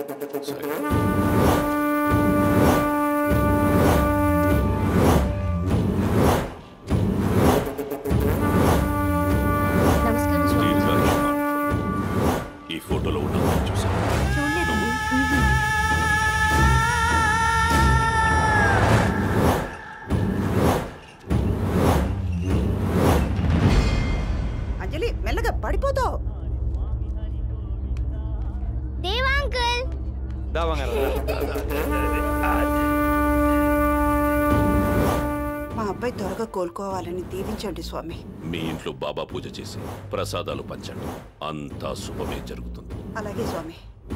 సరే నమస్కారం స్వామి దీర్ఘాయుష్మాన్ ఈ ఫోటోలో ఉన్న అమ్మాయిని చూశాను చూడలేదండి అంజలి మెల్లగా పడిపోతావు దేవా అంకుల్ దా బంగారం మా అబ్బాయి త్వరగా కోలుకోవాలని దీవించండి స్వామి మీ ఇంట్లో బాబా పూజ చేసి ప్రసాదాలు పంచండి అంతా శుభమే జరుగుతుంది అలాగే స్వామి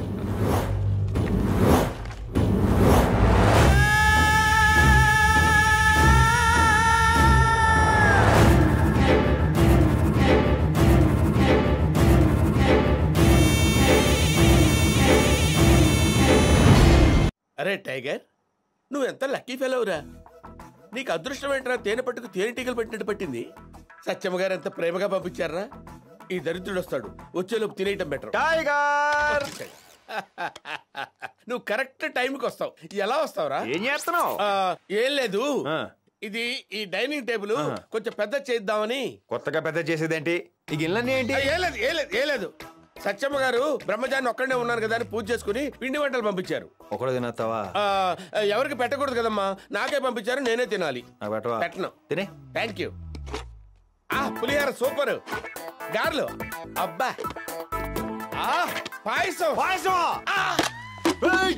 అరే టైగర్ నువ్వు ఎంత లక్కీ ఫెలవురా నీకు అదృష్టం ఏంట్రా తేనె పట్టుకు తేనెటీగలు పెట్టినట్టు పట్టింది సత్యమ్మ గారు ఎంత ప్రేమగా పంపించారా ఈ దరిద్రుడు వస్తాడు వచ్చేలోపు తినేయటం బెటర్ టైగర్ నువ్వు కరెక్ట్ టైంకి వస్తావు ఎలా వస్తావురా ఏం చేస్తున్నావు ఆ, ఏం లేదు ఆ. ఇది ఈ డైనింగ్ టేబుల్ ఆహా. కొంచెం పెద్ద చేద్దామని కొత్తగా పెద్ద చేసేదేంటి ఈ గిన్నెలన్నీ ఏంటి ఆ, ఏం లేదు ఏం లేదు ఏం లేదు సత్యమ్మ గారు బ్రహ్మచారిని ఒక్కడే ఉన్నారు కదా అని పూజ చేసుకుని పిండి వంటలు పంపించారు ఒకడు తినేస్తావా ఆ, ఎవరికి పెట్టకూడదు కదమ్మా నాకే పంపించారు నేనే తినాలి నాకు పెట్టవా పెట్టను తినే థ్యాంక్ యూ ఆ పులిహార సూపర్ గార్లు అబ్బా ఆ పాయసం పాయసం ఆ! ఏయ్!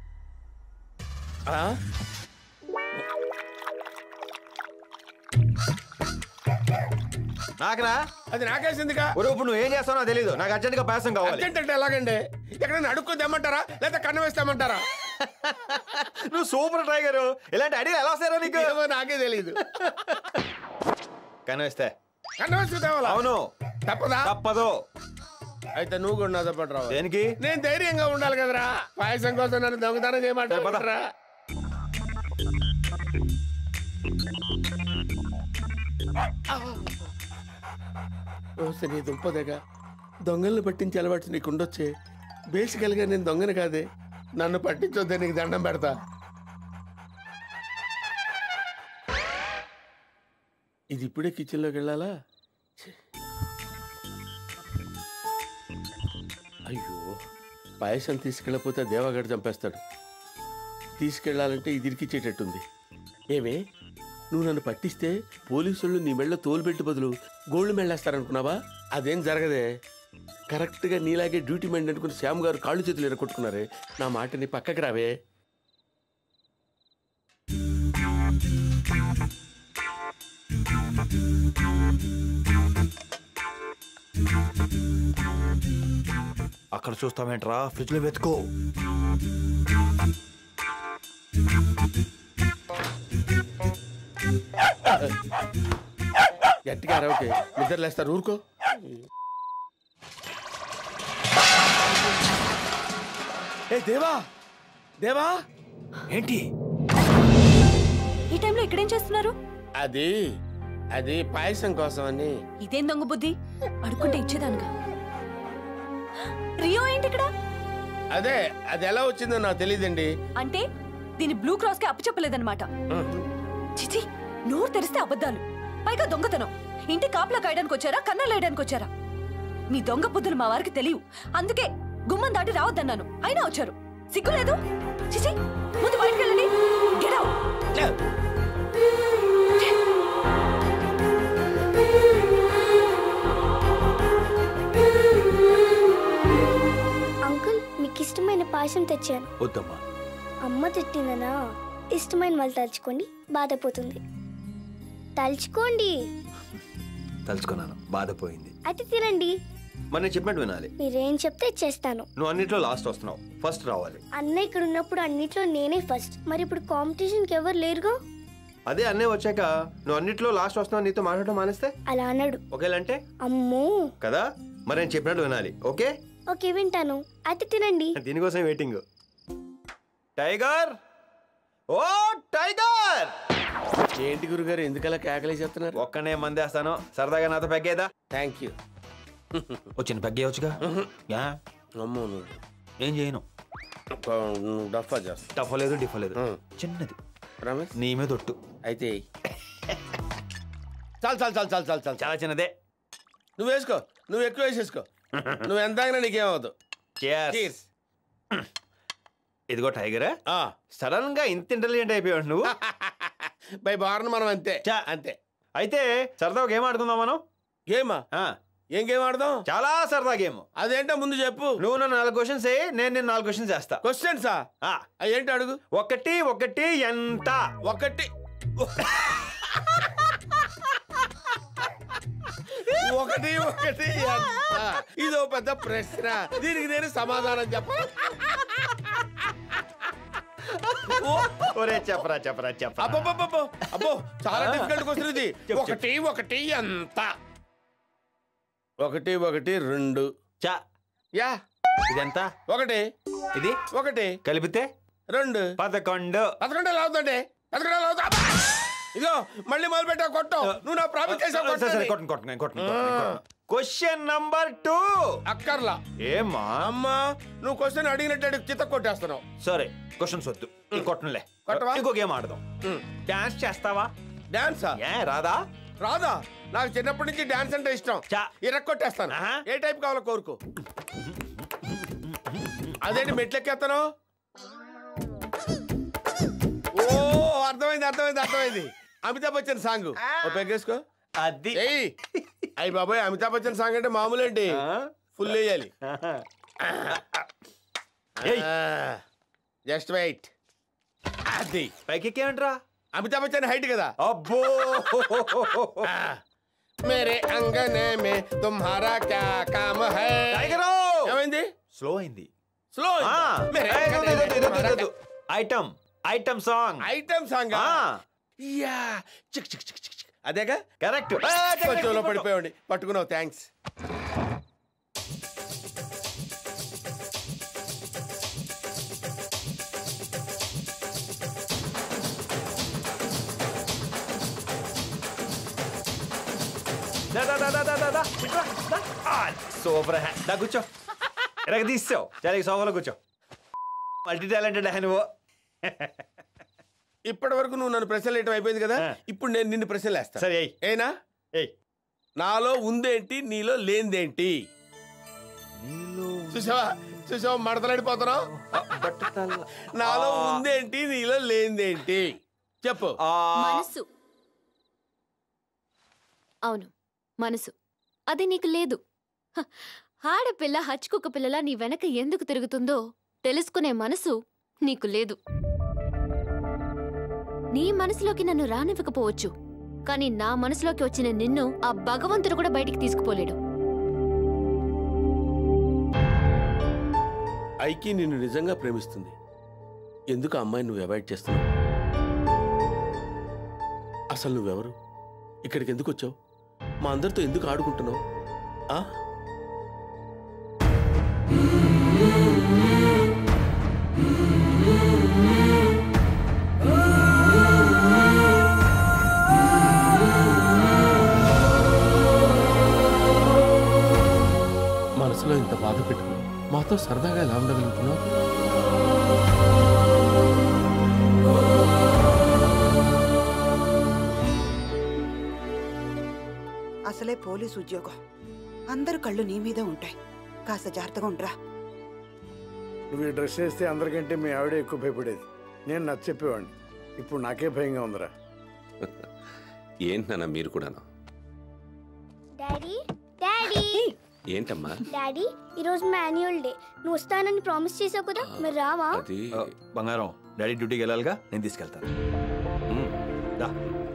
ఆ? నాకురా అది నాకేసిందిగా ఒరే ఇప్పుడు నువ్వు ఏం చేస్తావో నాకు తెలీదు నాకు అర్జెంట్ గా పాయసం కావాలి అర్జెంట్ అంటే ఎలాగండి ఎక్కడైనా అడుక్కు తెమ్మంటారా లేదా కన్ను వేస్తామంటారా నువ్వు సూపర్ టైగర్ ఇలాంటి ఐడియా ఎలా వస్తారో నీకు ఏమో నాకే తెలియదు కానీ వస్తే కన్ను వేసుకు తేవాలా అవును తప్పదా తప్పదు అయితే నువ్వు కూడా నాతో పాటు రావాలి దేనికి నేను ధైర్యంగా ఉండాలి కదరా పాయసం కోసం నన్ను దొంగతనం చేయమంటారా ఓసే నీ దుంపదగా దొంగల్ని పట్టించి అలవాటు నీకు ఉండొచ్చే బేసికల్గా నేను దొంగని కాదే నన్ను పట్టించొద్దే నీకు దండం పెడతా ఇది ఇప్పుడే కిచెన్లోకి వెళ్ళాలా ఛే. అయ్యో పాయసం తీసుకెళ్ళకపోతే దేవగడ చంపేస్తాడు తీసుకెళ్ళాలంటే ఇది ఇరికిచ్చేటట్టుంది ఏమే నువ్వు నన్ను పట్టిస్తే పోలీసులు నీ మెళ్ళ తోలుబెట్టి బదులు గోల్డ్ మెళ్ళేస్తారనుకున్నావా అదేం జరగదే కరెక్ట్గా నీలాగే డ్యూటీ మైండ్ అనుకుని శ్యామ్ గారు కాళ్ళు చేతులు ఎరగొట్టుకున్నారే నా మాటని పక్కకి రావే అక్కడ చూస్తావేంట్రా ఫ్రిడ్జ్ లో వెతుకో గట్టిగా అరవకే నిద్ర లేస్తారు ఊరుకో ఏ దేవా దేవా ఏంటి ఈ టైంలో ఇక్కడేం చేస్తున్నారు అది అది పాయసం కోసం అని ఇదేం దొంగ బుద్ధి అడుక్కుంటే ఇచ్చేదానుగా రియో ఏంటి ఇక్కడ అదే అది ఎలా వచ్చిందో నాకు తెలియదండి అంటే దీని బ్లూ క్రాస్ కి అప్పచెప్పలేదన్నమాట చిచి నోరు తెరిస్తే అబద్ధాలు పైగా దొంగతనం ఇంటి కాపలా కాయడానికి వచ్చారా కన్నలు వేయడానికి వచ్చారా మీ దొంగ బుద్ధులు మా వారికి తెలియవు అందుకే గుమ్మం దాటి రావద్దన్నాను అయినా వచ్చారు సిగ్గులేదు చిచి ముందు బయటకు వెళ్ళండి Get out. అంకుల్ మీకు ఇష్టమైన పాయసం తెచ్చాను వద్దమ్మా అమ్మ తిట్టిందనా ఇష్టమైన వాళ్ళు తలుచుకోండి బాధపోతుంది తలుచుకోండి తలుచుకున్నాను బాధపోయింది అయితే తినండి మరి నేను చెప్పినట్టు వినాలి మీరేం చెప్తే చేస్తాను నువ్వు అన్నిట్లో లాస్ట్ వస్తున్నావు ఫస్ట్ రావాలి అన్న ఇక్కడ ఉన్నప్పుడు అన్నిట్లో నేనే ఫస్ట్ మరి ఇప్పుడు కాంపిటీషన్కి ఎవరు లేరుగా అదే అన్నీ వచ్చాక నువ్వు అన్నిట్లో లాస్ట్ వస్తున్నావు నీతో మాట్లాడటం మానేస్తే అలా అన్నాడు ఒకేలంటే అమ్మో కదా మరి నేను చెప్పినట్టు వినాలి ఓకే ఓకే వింటాను అయితే తినండి దీనికోసం వెయిటింగ్ టైగర్ ఓ టైగర్ ఏంటి గురుగారు ఎందుకలా కేకలే చెప్తున్నారు ఒక్కనే మందేస్తాను సరదాగా నాతో పెగ్గేదా థ్యాంక్ యూ వచ్చిన పెగ్గేయచ్చుగా యా అమ్మో నువ్వు ఏం చేయను డఫా చేస్తా టఫ్ లేదు డిఫ్ లేదు ఆ. చిన్నది రమేష్ నీ మీద ఒట్టు అయితే చాలు చాలు చాలు చాలు చాలు చాలు చాలా చిన్నదే నువ్వు వేసుకో నువ్వు ఎక్కువ వేసేసుకో నువ్వు ఎంత తాగినా నీకేమవుతుంది Cheers. Cheers. ఇదిగో టైగర్ ఆ సడన్ గా ఇంత ఇంటెలిజెంట్ అయిపోయావు నువ్వు బై బార్న్ మనం అంతే చా. అంతే అయితే సరదా గేమ్ ఆడుకుందాం మనం గేమా ఆ, ఏం గేమ్ ఆడదాం చాలా సరదా గేమ్ అదేంటో ముందు చెప్పు నువ్వు నన్ను నాలుగు క్వశ్చన్స్ వేయి నేను నేను నాలుగు క్వశ్చన్స్ వేస్తా క్వశ్చన్సా ఆ, ఏంటి అడుగు ఒకటి ఒకటి ఎంత ఒకటి ఒకటి ఒకటి ఎంత? ఇదో పెద్ద ప్రశ్న దీనికి నేను సమాధానం చెప్ప ఒరే చెప్పరా చెప్పరా చెప్పరా అబ్బో అబ్బో చాలా ఆ. డిఫికల్ట్ క్వశ్చన్ ఇది చెప్పు, ఒకటి ఒకటి ఎంత ఒకటి ఒకటి రెండు చా యా ఇదెంత ఒకటి ఇది ఒకటి కలిపితే రెండు పదకొండు పదకొండు ఎలా అవుతుందండి పదకొండు ఎలా అవుతా ఇదిగో మళ్ళీ మొదలు పెట్టావు కొట్టం నువ్వు నా ప్రామిస్ చేసావు సరే, సరే, కొట్టని. కొట్టను, కొట్టను, కొట్టను, కొట్టను, కొట్టను. క్వశ్చన్ నంబర్ టూ అక్కర్లా ఏమా అమ్మా నువ్వు క్వశ్చన్ అడిగినట్టు అడిగి చిత్త కొట్టేస్తున్నావు సరే క్వశ్చన్స్ వద్దు ఈ కొట్టనులే కొట్టవా? ఇంకో గేమ్ ఆడదాం డాన్స్ చేస్తావా డాన్సా ఏ రాదా రాదా నాకు చిన్నప్పటి నుంచి డాన్స్ అంటే ఇష్టం చా. ఇరక్కొట్టేస్తాను ఆహా. ఏ టైప్ కావాలో కోరుకో అదేంటి మెట్లెక్కేస్తాను ఓ అర్థమైంది అర్థమైంది అర్థమైంది అమితాబ్ బచ్చన్ సాంగ్ ఓ పెగ్గేసుకో అది ఏయ్ అయ్యి బాబాయ్ అమితాబ్ బచ్చన్ సాంగ్ అంటే మామూలు ఏంటి ఆ? ఫుల్ వేయాలి ఏయ్. జస్ట్ వెయిట్ అది పైకి ఎక్కేమంటరా అమితాబ్ బచ్చన్ హైట్ కదా అబ్బో మేరే అంగనే మే తుమ్హారా క్యా కామ్ హై టైగరు ఏమైంది స్లో అయింది slow item item song item song యా చిక్ చిక్ చిక్ చిక్ చిక్. అదేగా కరెక్ట్ కొంచెంలో పడిపోయాడు పట్టుకున్నావు థ్యాంక్స్ సూపర్ దా కూర్చో ఎరగ తీసావు చాలా సోఫాలో కూర్చో మల్టీ టాలెంటెడ్ నువ్వు ఇప్పటి వరకు నువ్వు నన్ను ప్రశ్నలు వేయటం అయిపోయింది కదా ఆ. ఇప్పుడు నేను నిన్ను ప్రశ్నలు వేస్తా సరే ఎయ్ ఏనా ఎయ్ నాలో ఉందేంటి నీలో లేనిదేంటి చూసావా చూసావా మడతలాడిపోతున్నావు నాలో ఉందేంటి నీలో లేనిదేంటి చెప్పు మనసు అవును మనసు అది నీకు లేదు హ, ఆడపిల్ల హచ్చుకుక్క పిల్లలా నీ వెనక ఎందుకు తిరుగుతుందో తెలుసుకునే మనసు నీకు లేదు నీ మనసులోకి నన్ను రానివ్వకపోవచ్చు కానీ నా మనసులోకి వచ్చిన నిన్ను ఆ భగవంతుడు కూడా బయటికి తీసుకుపోలేడు ఐకి నిన్ను నిజంగా ప్రేమిస్తుంది ఎందుకు ఆ అమ్మాయిని నువ్వు అవాయిడ్ చేస్తున్నావు అసలు నువ్వెవరు ఇక్కడికి ఎందుకు వచ్చావు మా అందరితో ఎందుకు ఆడుకుంటున్నావు ఆ? మనసులో ఇంత బాధ పెట్టుకుని మాతో సరదాగా ఎలా ఉండగలుగుతున్నావు అసలే పోలీస్ ఉద్యోగం అందరు కళ్ళు నీ మీద ఉంటాయి కాస్త జాగ్రత్తగా ఉండరా నువ్వు ఈ డ్రెస్ వేస్తే అందరికంటే మీ ఆవిడ ఎక్కువ భయపడేది నేను నచ్చ చెప్పేవాడిని ఇప్పుడు నాకే భయంగా ఉందిరా ఏంటన్నా మీరు కూడాను డాడీ డాడీ ఏంటమ్మా డాడీ ఈరోజు మాన్యువల్ డే నువ్వు వస్తానని ప్రామిస్ చేసావు కదా మరి రావా అది బంగారం డాడీ డ్యూటీకి వెళ్ళాలిగా నేను తీసుకెళ్తాను మ్, దా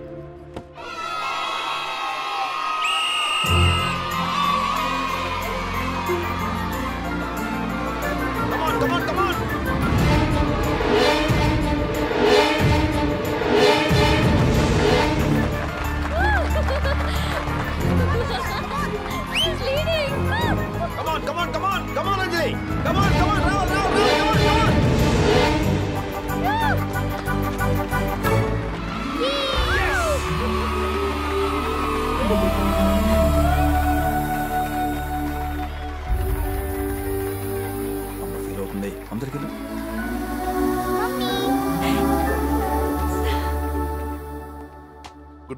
Come on, come on, come on, come on, Anjali. Come on, come on, Rahul, Rahul, Rahul, come on, come on. Feel అవుతుంది అందరికి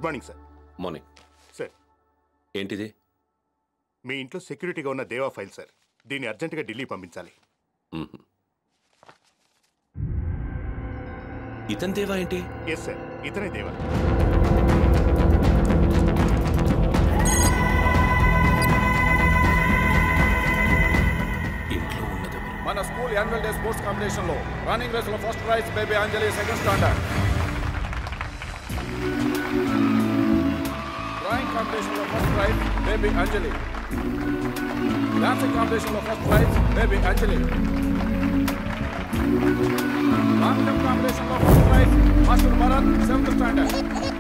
good morning sir morning sir ఏంటిది మీ ఇంట్లో సెక్యూరిటీగా ఉన్న దేవా ఫైల్ సార్ దీన్ని అర్జెంటుగా ఢిల్లీ పంపించాలి మ్మ్. ఇతని దేవా ఏంటి ఎస్ సార్ ఇతనే దేవా ఇంట్లో ఉన్నదెవరు మన school annual day sports competition లో రన్నింగ్ రేస్ లో first prize baby Anjali second standard drawing competition లో first prize baby Anjali dancing competition లో first prize baby Anjali long jump competition లో first prize master Bharat seventh standard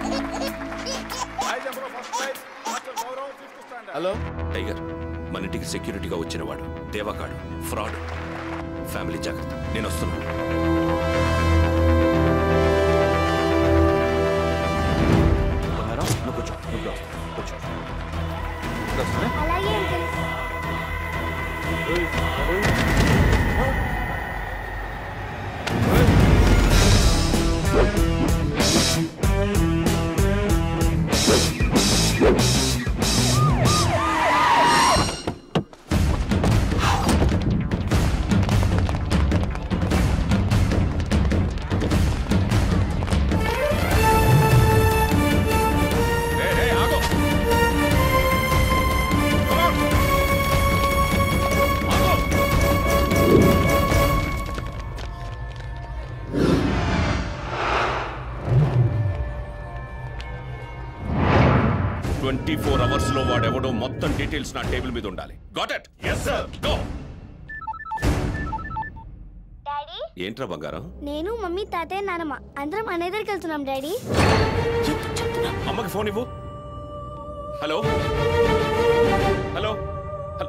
high jump లో first prize master Gaurav fifth standard hello tiger మన ఇంటికి సెక్యూరిటీగా వచ్చినవాడు దేవకాడు fraud family జాగ్రత్త నేను వస్తున్నాను అలాగే అంకుల్ Hey, hey, ఆగు Come on. ఆగు ట్వంటీ ఫోర్ అవర్స్ లో వాడెవడో మొత్తం డీటెయిల్స్ నా టేబుల్ మీద ఉండాలి got it yes sir go daddy ఏంట్రా బంగారం నేను మమ్మీ తాతయ్య నానమ్మ అందరం అనే దగ్గరికి వెళ్తున్నాం డాడీ అమ్మకి ఫోన్ ఇవ్వు హలో హలో హలో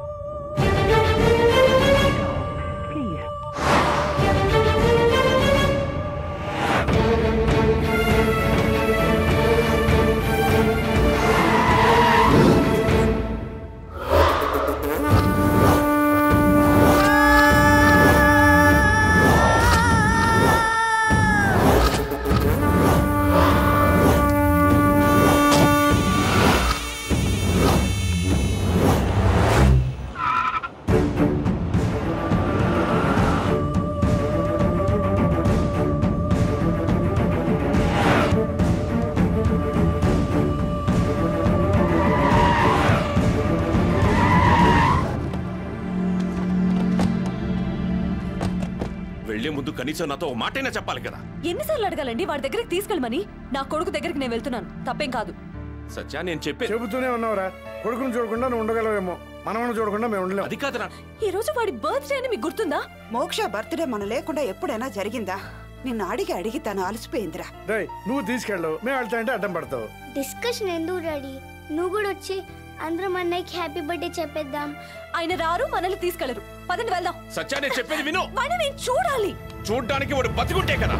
వెళ్లే ముందు కనీసం నాతో ఒక మాటైనా చెప్పాలి కదా ఎన్నిసార్లు అడగాలండి వాడి దగ్గరికి తీసుకెళ్ళమని నా కొడుకు దగ్గరికి నేను వెళ్తున్నాను తప్పేం కాదు సత్యా నేను చెప్పే చెబుతూనే ఉన్నావురా కొడుకుని చూడకుండా నువ్వు ఉండగలవేమో మనవని చూడకుండా మేము ఉండలేము అది కాదురా ఈ రోజు వాడి బర్త్డే అని మీకు గుర్తుందా మోక్ష బర్త్డే మనం లేకుండా ఎప్పుడైనా జరిగిందా నిన్ను అడిగి అడిగి తను అలసిపోయిందిరా డేయ్ నువ్వు తీసుకెళ్ళవు మేము వెళ్తా అంటే అడ్డం పడతావు డిస్కషన్ ఎందుకు డాడీ నువ్వు కూడా వచ్చి అందరం అన్నయ్యకి హ్యాపీ బర్త్డే చెప్పేద్దాం ఆయన రారు మనల్ని తీసుకెళ్లరు పదండి వెళ్దాం సత్యా నేను చెప్పేది విను వాడిని నేను చూడాలి చూడ్డానికి వాడు బతికుంటే కదా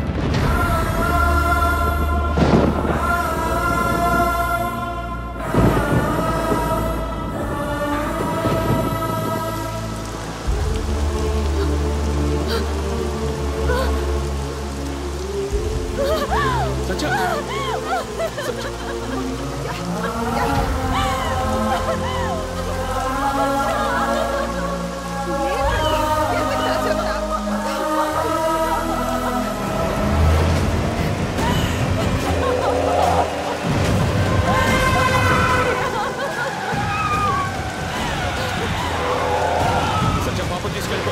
సత్యా సత్య పాపం తీసుకెళ్ళిపో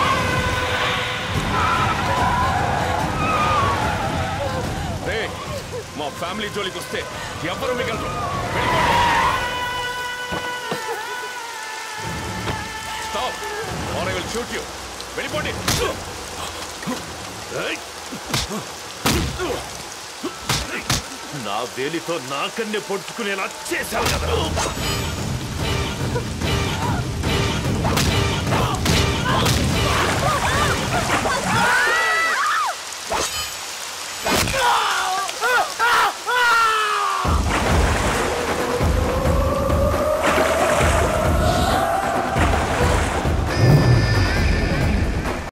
రే మా ఫ్యామిలీ జోలికి వస్తే ఎవ్వరూ మిగలరు వెళ్ళిపోండి stop or I will shoot you వెళ్ళిపోండి నా వేలితో నా కన్నే పొడుచుకునేలా చేశావు కదా